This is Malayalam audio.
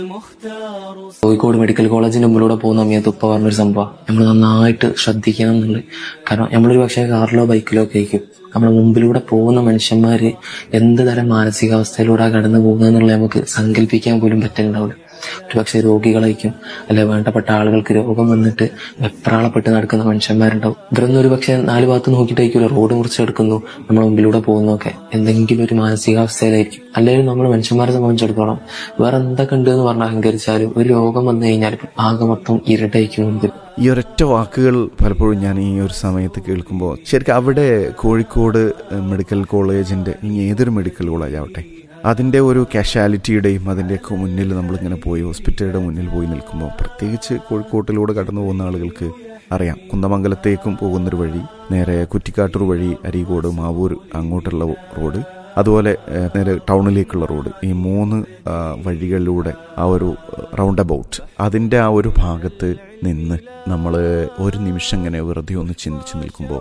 കോഴിക്കോട് മെഡിക്കൽ കോളേജിന്റെ മുമ്പിലൂടെ പോകുന്ന സമയത്ത് ഉപ്പ പറഞ്ഞൊരു സംഭവം നമ്മൾ നന്നായിട്ട് ശ്രദ്ധിക്കണം എന്നുള്ളത് കാരണം നമ്മളൊരു പക്ഷേ കാറിലോ ബൈക്കിലോ ഒക്കെ ആയിരിക്കും നമ്മുടെ മുമ്പിലൂടെ പോകുന്ന മനുഷ്യന്മാര് എന്ത് തരം മാനസികാവസ്ഥയിലൂടെ കടന്നു പോകുക എന്നുള്ളത് നമുക്ക് സങ്കല്പിക്കാൻ പോലും പറ്റുന്നുണ്ടാവില്ല ഒരു പക്ഷേ രോഗികളായിരിക്കും അല്ലെ വേണ്ടപ്പെട്ട ആളുകൾക്ക് രോഗം വന്നിട്ട് വെപ്രാളപ്പെട്ട് നടക്കുന്ന മനുഷ്യന്മാരുണ്ടാവും ഇവരൊന്നും ഒരു പക്ഷേ നാല് ഭാഗത്ത് നോക്കിയിട്ടായിരിക്കുമല്ലോ റോഡ് മുറിച്ചെടുക്കുന്നു നമ്മുടെ മുമ്പിലൂടെ പോകുന്നൊക്കെ എന്തെങ്കിലും ഒരു മാനസികാവസ്ഥയിലായിരിക്കും അല്ലെങ്കിൽ നമ്മൾ മനുഷ്യന്മാരെ സംബന്ധിച്ചിടത്തോളം വേറെ എന്തൊക്കെ ഉണ്ട് എന്ന് പറഞ്ഞ് അഹങ്കരിച്ചാലും ഒരു രോഗം വന്നു കഴിഞ്ഞാൽ ആകെ മൊത്തം ഇരുട്ടായിരിക്കും മുമ്പിൽ ഈ ഒരൊറ്റ വാക്കുകൾ പലപ്പോഴും ഞാൻ ഈ ഒരു സമയത്ത് കേൾക്കുമ്പോൾ ശരിക്കും അവിടെ കോഴിക്കോട് മെഡിക്കൽ കോളേജിന്റെ ഇനി ഏതൊരു മെഡിക്കൽ കോളേജ് ആവട്ടെ അതിന്റെ ഒരു കാഷ്വാലിറ്റിയുടെയും അതിൻ്റെയൊക്കെ മുന്നിൽ നമ്മളിങ്ങനെ പോയി ഹോസ്പിറ്റലുടെ മുന്നിൽ പോയി നിൽക്കുമ്പോൾ പ്രത്യേകിച്ച് കോഴിക്കോട്ടിലൂടെ കടന്നു പോകുന്ന ആളുകൾക്ക് അറിയാം കുന്നമംഗലത്തേക്കും പോകുന്നൊരു വഴി നേരെ കുറ്റിക്കാട്ടൂർ വഴി അരീക്കോട് മാവൂർ അങ്ങോട്ടുള്ള റോഡ് അതുപോലെ ഏഹ്, നേരെ ടൗണിലേക്കുള്ള റോഡ് ഈ മൂന്ന് ആ, വഴികളിലൂടെ ആ ഒരു റൗണ്ട് അബൌട്ട് അതിൻ്റെ ആ ഒരു ഭാഗത്ത് നിന്ന് നമ്മൾ ഒരു നിമിഷം ഇങ്ങനെ വെറുതെ ഒന്ന് ചിന്തിച്ച് നിൽക്കുമ്പോൾ